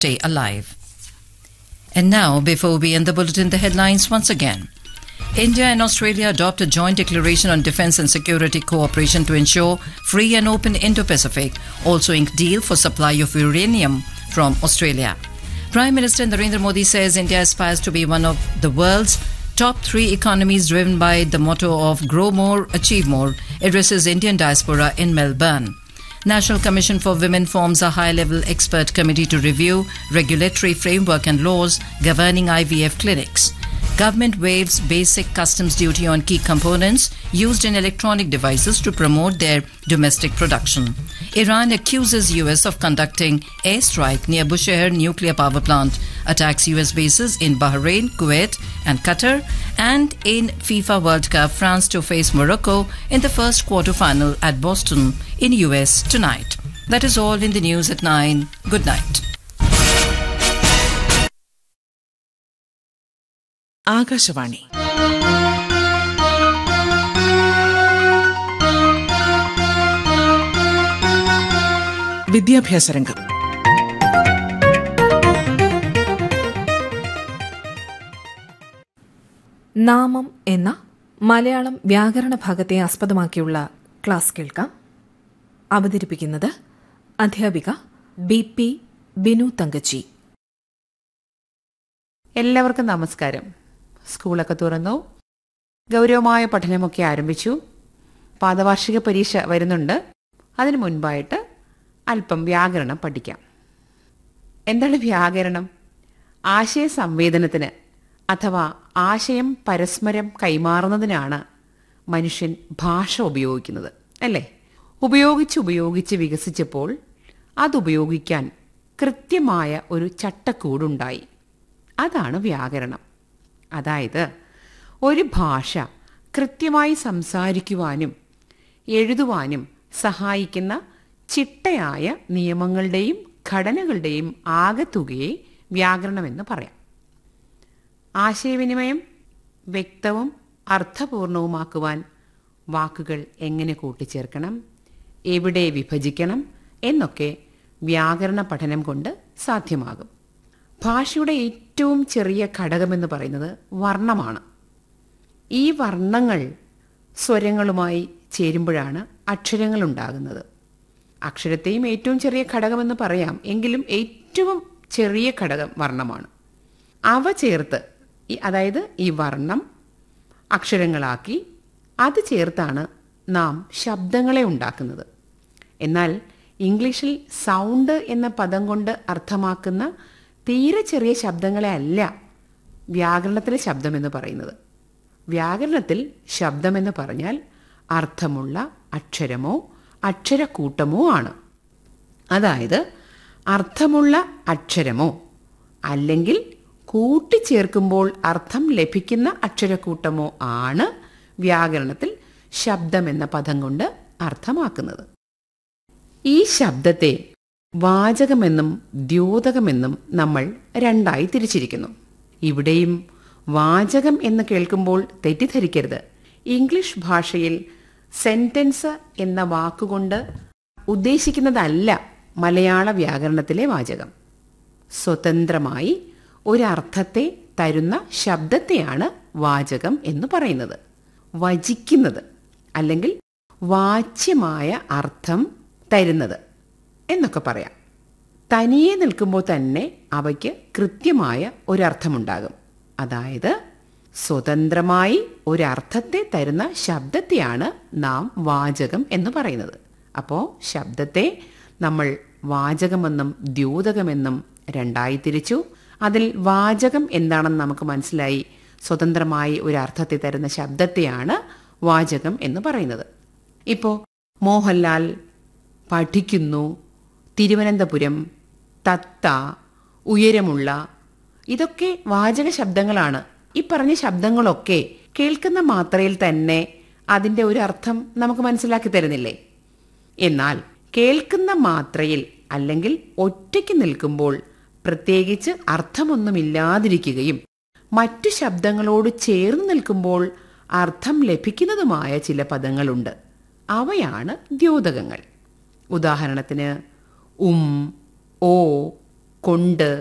stay alive. And now, before we end the bulletin, the headlines once again. India and Australia adopt a joint declaration on defense and security cooperation to ensure free and open Indo-Pacific, also inked deal for supply of uranium from Australia. Prime Minister Narendra Modi says India aspires to be one of the world's top three economies driven by the motto of grow more, achieve more, addresses Indian diaspora in Melbourne. National Commission for Women forms a high-level expert committee to review regulatory framework and laws governing IVF clinics. Government waives basic customs duty on key components used in electronic devices to promote their domestic production. Iran accuses US of conducting airstrike near Bushehr nuclear power plant, attacks US bases in Bahrain, Kuwait, and Qatar, and in FIFA World Cup, France to face Morocco in the first quarter-final at Boston in US tonight. That is all in the news at 9. Good night. Akashvani വിദ്യാഭ്യാസ രംഗം നാമം എന്ന മലയാളം വ്യാകരണ ഭാഗത്തെ ആസ്പദമാക്കിയുള്ള class കേൾക്കാം അവതരിപ്പിക്കുന്നത് അധ്യാപിക B P Binu തങ്കച്ചി എല്ലാവർക്കും നമസ്കാരം സ്കൂളൊക്കെ തുറന്നു ഗൗരവമായ പഠനമൊക്കെ ആരംഭിച്ചു പാദവാർഷിക പരീക്ഷ വരുന്നുണ്ട് അതിനു മുൻപായിട്ട് അല്പം വ്യാകരണം പഠിക്കാം എന്താണ് വ്യാകരണം ആശയ സംവേദനത്തിന് അഥവാ ആശയം പരസ്പരം കൈമാറുന്നതിനാണ് മനുഷ്യൻ ഭാഷ ഉപയോഗിക്കുന്നത് അല്ലേ ഉപയോഗിച്ച് ഉപയോഗിച്ച് വികസിച്ചപ്പോൾ അതുപയോഗിക്കാൻ കൃത്യമായ ഒരു ചട്ടക്കൂടുണ്ടായി അതാണ് വ്യാകരണം അതായത് ഒരു ഭാഷ കൃത്യമായി സംസാരിക്കുവാനും എഴുതുവാനും സഹായിക്കുന്ന ചിട്ടയായ നിയമങ്ങളുടെയും ഘടനകളുടെയും ആകെത്തുകയെ വ്യാകരണമെന്ന് പറയാം ആശയവിനിമയം വ്യക്തവും അർത്ഥപൂർണവുമാക്കുവാൻ വാക്കുകൾ എങ്ങനെ കൂട്ടിച്ചേർക്കണം എവിടെ വിഭജിക്കണം എന്നൊക്കെ വ്യാകരണ പഠനം കൊണ്ട് സാധ്യമാകും ഭാഷയുടെ ഏറ്റവും ചെറിയ ഘടകമെന്ന് പറയുന്നത് വർണ്ണമാണ് ഈ വർണ്ണങ്ങൾ സ്വരങ്ങളുമായി ചേരുമ്പോഴാണ് അക്ഷരങ്ങൾ ഉണ്ടാകുന്നത് അക്ഷരത്തെയും ഏറ്റവും ചെറിയ ഘടകമെന്ന് പറയാം എങ്കിലും ഏറ്റവും ചെറിയ ഘടകം വർണ്ണമാണ് അവ ചേർത്ത് ഈ അതായത് ഈ വർണ്ണം അക്ഷരങ്ങളാക്കി അത് ചേർത്താണ് നാം ശബ്ദങ്ങളെ ഉണ്ടാക്കുന്നത് എന്നാൽ ഇംഗ്ലീഷിൽ സൗണ്ട് എന്ന പദം കൊണ്ട് അർത്ഥമാക്കുന്ന തീരെ ചെറിയ ശബ്ദങ്ങളെ അല്ല വ്യാകരണത്തിലെ ശബ്ദമെന്ന് പറയുന്നത് വ്യാകരണത്തിൽ ശബ്ദമെന്ന് പറഞ്ഞാൽ അർത്ഥമുള്ള അക്ഷരമോ അക്ഷരക്കൂട്ടമോ ആണ് അതായത് അർത്ഥമുള്ള അക്ഷരമോ അല്ലെങ്കിൽ കൂട്ടിച്ചേർക്കുമ്പോൾ അർത്ഥം ലഭിക്കുന്ന അക്ഷരക്കൂട്ടമോ ആണ് വ്യാകരണത്തിൽ ശബ്ദമെന്ന പദം കൊണ്ട് അർത്ഥമാക്കുന്നത് ഈ ശബ്ദത്തെ വാചകമെന്നും ദ്യോതകമെന്നും നമ്മൾ രണ്ടായി തിരിച്ചിരിക്കുന്നു ഇവിടെയും വാചകം എന്ന് കേൾക്കുമ്പോൾ തെറ്റിദ്ധരിക്കരുത് ഇംഗ്ലീഷ് ഭാഷയിൽ സെന്റൻസ് എന്ന വാക്കുകൊണ്ട് ഉദ്ദേശിക്കുന്നതല്ല മലയാള വ്യാകരണത്തിലെ വാചകം സ്വതന്ത്രമായി ഒരർത്ഥത്തെ തരുന്ന ശബ്ദത്തെയാണ് വാചകം എന്ന് പറയുന്നത് വചിക്കുന്നത് അല്ലെങ്കിൽ വാച്യമായ അർത്ഥം തരുന്നത് എന്നൊക്കെ പറയാം തനിയെ നിൽക്കുമ്പോൾ തന്നെ അവയ്ക്ക് കൃത്യമായ ഒരർത്ഥമുണ്ടാകും അതായത് സ്വതന്ത്രമായി ഒരർത്ഥത്തെ തരുന്ന ശബ്ദത്തെയാണ് നാം വാചകം എന്ന് പറയുന്നത് അപ്പോൾ ശബ്ദത്തെ നമ്മൾ വാചകമെന്നും ദ്യോതകമെന്നും രണ്ടായി തിരിച്ചു അതിൽ വാചകം എന്താണെന്ന് നമുക്ക് മനസ്സിലായി സ്വതന്ത്രമായി ഒരു അർത്ഥത്തെ തരുന്ന ശബ്ദത്തെയാണ് വാചകം എന്ന് പറയുന്നത് ഇപ്പോൾ മോഹൻലാൽ പഠിക്കുന്നു തിരുവനന്തപുരം തത്ത ഉയരമുള്ള ഇതൊക്കെ വാചക ശബ്ദങ്ങളാണ് ഈ പറഞ്ഞ ശബ്ദങ്ങളൊക്കെ കേൾക്കുന്ന മാത്രയിൽ തന്നെ അതിൻ്റെ ഒരു അർത്ഥം നമുക്ക് മനസ്സിലാക്കി തരുന്നില്ലേ എന്നാൽ കേൾക്കുന്ന മാത്രയിൽ അല്ലെങ്കിൽ ഒറ്റയ്ക്ക് നിൽക്കുമ്പോൾ പ്രത്യേകിച്ച് അർത്ഥമൊന്നുമില്ലാതിരിക്കുകയും മറ്റു ശബ്ദങ്ങളോട് ചേർന്ന് നിൽക്കുമ്പോൾ അർത്ഥം ലഭിക്കുന്നതുമായ ചില പദങ്ങളുണ്ട് അവയാണ് ദ്യോതകങ്ങൾ ഉദാഹരണത്തിന് ഉം ഓ കൊണ്ട്